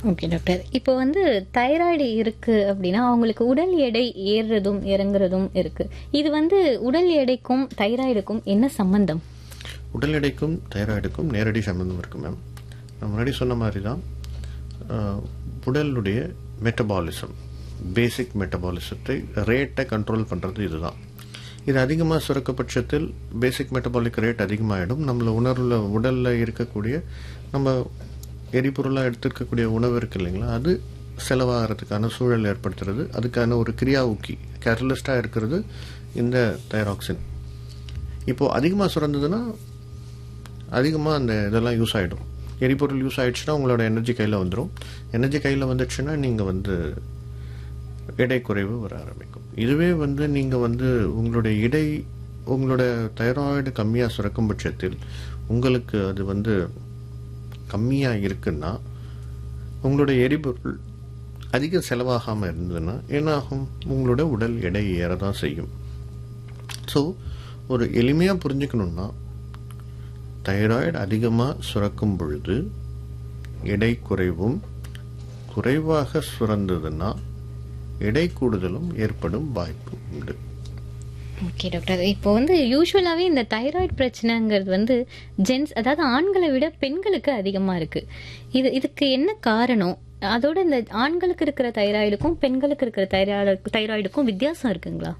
okay doctor இப்போ வந்து thyroid இருக்கு அப்படின்னா அவங்களுக்கு உடல் எடை ஏறுறதும் இறங்குறதும் இருக்கு இது வந்து உடல் எடைக்கும் தைராய்டுக்கும் என்ன சம்பந்தம் உடல் எடைக்கும் தைராய்டுக்கும் நேரடி சம்பந்தம் இருக்கு மேம் நான் முன்னாடி சொன்ன மாதிரி தான் ஆஹ், உடலுடைய மெட்டபாலிசம் பேசிக் மெட்டபாலிசத்தை ரேட்டை கண்ட்ரோல் பண்ணுறது இதுதான் இது அதிகமாக சுரக்க பட்சத்தில் பேசிக் மெட்டபாலிக் ரேட் அதிகமாகிடும் நம்மள உணர்வுல உடலில் இருக்கக்கூடிய நம்ம எரிபொருளாக எடுத்துருக்கக்கூடிய உணவு இருக்கு இல்லைங்களா அது செலவாகிறதுக்கான சூழல் ஏற்படுத்துறது அதுக்கான ஒரு கிரியா ஊக்கி கேட்டலிஸ்டாக இருக்கிறது இந்த தைராக்சின் இப்போ அதிகமாக சுரந்ததுன்னா அதிகமாக அந்த இதெல்லாம் யூஸ் ஆகிடும் எரிபொருள் யூஸ் ஆயிடுச்சுன்னா உங்களோட எனர்ஜி கையில் வந்துடும் எனர்ஜி கையில் வந்துடுச்சுன்னா நீங்கள் வந்து எடை குறைவு வர ஆரம்பிக்கும் இதுவே வந்து நீங்கள் வந்து உங்களுடைய இடை உங்களோட தைராய்டு கம்மியாக சுரக்கும் பட்சத்தில் உங்களுக்கு அது வந்து கம்மியாக இருக்குன்னா உங்களுடைய எரிபொருள் அதிக செலவாகாமல் இருந்ததுன்னா என்னாகும் உங்களோட உடல் எடை ஏற தான் செய்யும் ஸோ ஒரு எளிமையாக புரிஞ்சுக்கணுன்னா தைராய்டு அதிகமாக சுரக்கும் பொழுது எடை குறைவும் குறைவாக சுரந்ததுன்னா எடை கூடுதலும் ஏற்படும் வாய்ப்பு உண்டு ஓகே டாக்டர் இப்போ வந்து யூஸ்வலாகவே இந்த தைராய்டு பிரச்சனைங்கிறது வந்து ஜென்ஸ் அதாவது ஆண்களை விட பெண்களுக்கு அதிகமாக இருக்கு இது இதுக்கு என்ன காரணம் அதோட இந்த ஆண்களுக்கு இருக்கிற தைராய்டுக்கும் பெண்களுக்கு இருக்கிற தைராய்டு தைராய்டுக்கும் வித்தியாசம் இருக்குங்களா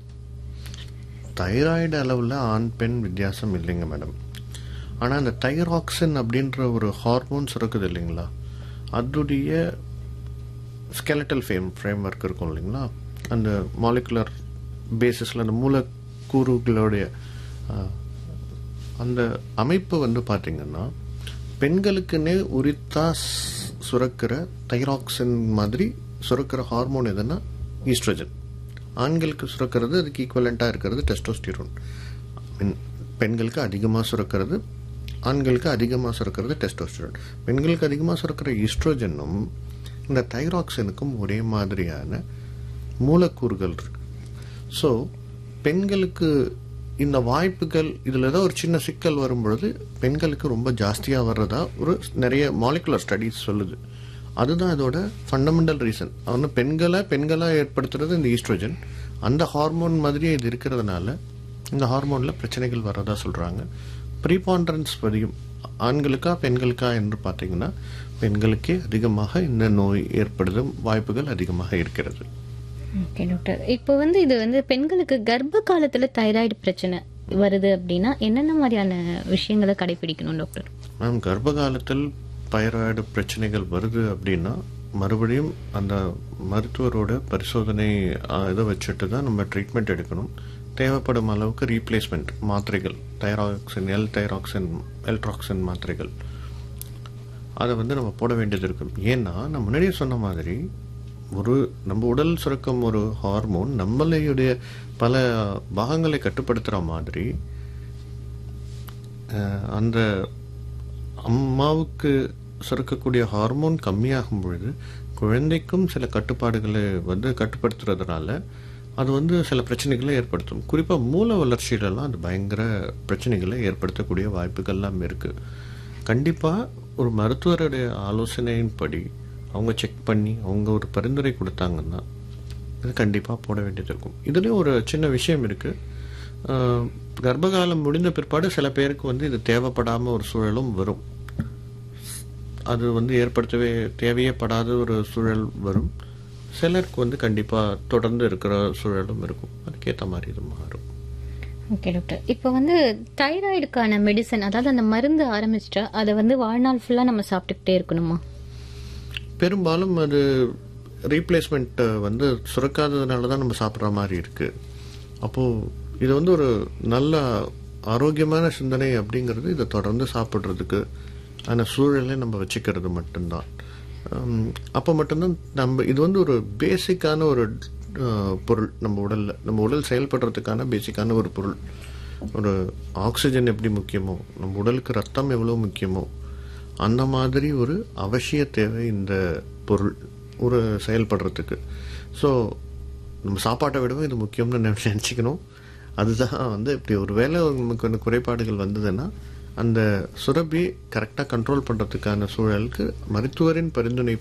தைராய்டு அளவில் ஆண் பெண் வித்தியாசம் இல்லைங்க மேடம் ஆனால் அந்த தைராக்சின் அப்படின்ற ஒரு ஹார்மோன் சுரக்குது இல்லைங்களா அதுடைய ஸ்கெலட்டல் ஃபேம் ஃப்ரேம் ஒர்க் இருக்கும் இல்லைங்களா அந்த மாலிகுலர் பேசிஸில் அந்த மூலக்கூறுகளுடைய ஆஹ், அந்த அமைப்பு வந்து பார்த்தீங்கன்னா பெண்களுக்குன்னே உரித்தா ஸ்- சுரக்கிற தைராக்சின் மாதிரி சுரக்கிற ஹார்மோன் எதுன்னா ஈஸ்ட்ரஜன் ஆண்களுக்கு சுரக்கிறது அதுக்கு ஈக்குவலண்ட்டாக இருக்கிறது டெஸ்டோஸ்டிரோன் மீன் பெண்களுக்கு அதிகமாக சுரக்கிறது ஆண்களுக்கு அதிகமாக சுரக்கிறது டெஸ்டோஸ்டிரோன் பெண்களுக்கு அதிகமாக சுரக்கிற ஈஸ்ட்ரோஜனும் இந்த தைராக்சினுக்கும் ஒரே மாதிரியான மூலக்கூறுகள் இருக்கு ஸோ பெண்களுக்கு இந்த வாய்ப்புகள் இதில் ஏதோ ஒரு சின்ன சிக்கல் வரும்பொழுது பெண்களுக்கு ரொம்ப ஜாஸ்தியாக வர்றதா ஒரு நிறைய மாலிகுலர் ஸ்டடீஸ் சொல்லுது அதுதான் இதோட ஃபண்டமெண்டல் ரீசன் அவனு பெண்களை பெண்களாக ஏற்படுத்துறது இந்த ஈஸ்ட்ரோஜன் அந்த ஹார்மோன் மாதிரியே இது இருக்கிறதுனால இந்த ஹார்மோனில் பிரச்சனைகள் வர்றதா சொல்கிறாங்க ப்ரீபாண்டரன்ஸ் பதியும் ஆண்களுக்கா பெண்களுக்கா என்று பார்த்தீங்கன்னா பெண்களுக்கே அதிகமாக இந்த நோய் ஏற்படுதும் வாய்ப்புகள் அதிகமாக இருக்கிறது ஓகே டாக்டர் இப்போ வந்து இது வந்து பெண்களுக்கு கர்ப்ப காலத்துல தைராய்டு பிரச்சனை வருது அப்படின்னா என்னென்ன மாதிரியான விஷயங்களை கடைபிடிக்கணும் டாக்டர் மேம் கர்ப்ப காலத்தில் தைராய்டு பிரச்சனைகள் வருது அப்படின்னா மறுபடியும் அந்த மருத்துவரோட பரிசோதனை ஆ, இதை வச்சுட்டு தான் நம்ம ட்ரீட்மெண்ட் எடுக்கணும் தேவைப்படும் அளவுக்கு ரீப்ளேஸ்மெண்ட் மாத்திரைகள் தைராக்சின் எல் தைராக்சின் எல்ட்ராக்சின் மாத்திரைகள் அதை வந்து நம்ம போட வேண்டியது இருக்கும் ஏன்னா நான் முன்னாடியே சொன்ன மாதிரி ஒரு நம்ம உடல் சுரக்கும் ஒரு ஹார்மோன் நம்மளுடைய பல பாகங்களை கட்டுப்படுத்துகிற மாதிரி அஹ், அந்த அம்மாவுக்கு சுரக்கக்கூடிய ஹார்மோன் கம்மியாகும் பொழுது குழந்தைக்கும் சில கட்டுப்பாடுகளை வந்து கட்டுப்படுத்துறதுனால அது வந்து சில பிரச்சனைகளை ஏற்படுத்தும் குறிப்பாக மூல வளர்ச்சியிலலாம் அது பயங்கர பிரச்சனைகளை ஏற்படுத்தக்கூடிய வாய்ப்புகள்லாம் இருக்குது கண்டிப்பாக ஒரு மருத்துவருடைய ஆலோசனையின்படி அவங்க செக் பண்ணி அவங்க ஒரு பரிந்துரை கொடுத்தாங்கன்னா இது கண்டிப்பாக போட வேண்டியது இருக்கும் இதுலேயும் ஒரு சின்ன விஷயம் இருக்குது கர்ப்பகாலம் முடிந்த பிற்பாடு சில பேருக்கு வந்து இது தேவைப்படாமல் ஒரு சூழலும் வரும் அது வந்து ஏற்படுத்தவே தேவையே படாத ஒரு சூழல் வரும் சிலருக்கு வந்து கண்டிப்பாக தொடர்ந்து இருக்கிற சூழலும் இருக்கும் அதுக்கேற்ற மாதிரி இது மாறும் ஓகே டாக்டர் இப்போ வந்து தைராய்டுக்கான மெடிசன் அதாவது அந்த மருந்து ஆரம்பிச்சிட்டா அதை வந்து வாழ்நாள் ஃபுல்லாக நம்ம சாப்பிட்டுக்கிட்டே இருக்கணுமா பெரும்பாலும் அது ரீப்ளேஸ்மெண்ட் வந்து சுரக்காததுனால தான் நம்ம சாப்பிட்ற மாதிரி இருக்கு அப்போது இது வந்து ஒரு நல்ல ஆரோக்கியமான சிந்தனை அப்படிங்கிறது இதை தொடர்ந்து சாப்பிட்றதுக்கு அந்த சூழலை நம்ம வச்சுக்கிறது மட்டும்தான் ஹம், அப்போ மட்டும்தான் நம்ம இது வந்து ஒரு பேசிக்கான ஒரு அஹ், பொருள் நம்ம உடலில் நம்ம உடல் செயல்படுறதுக்கான பேசிக்கான ஒரு பொருள் ஒரு ஆக்சிஜன் எப்படி முக்கியமோ நம்ம உடலுக்கு ரத்தம் எவ்வளோ முக்கியமோ அந்த மாதிரி ஒரு அவசிய தேவை இந்த பொருள் ஒரு செயல்படுறதுக்கு ஸோ நம்ம சாப்பாட்டை விடவும் இது முக்கியம்னு நம்ம நினச்சிக்கணும் அதுதான் வந்து இப்படி ஒரு வேளை நமக்கு வந்து குறைபாடுகள் வந்ததுன்னா அந்த சுரப்பி கரெக்டாக கண்ட்ரோல் பண்ணுறதுக்கான சூழலுக்கு மருத்துவரின் பரிந்துரை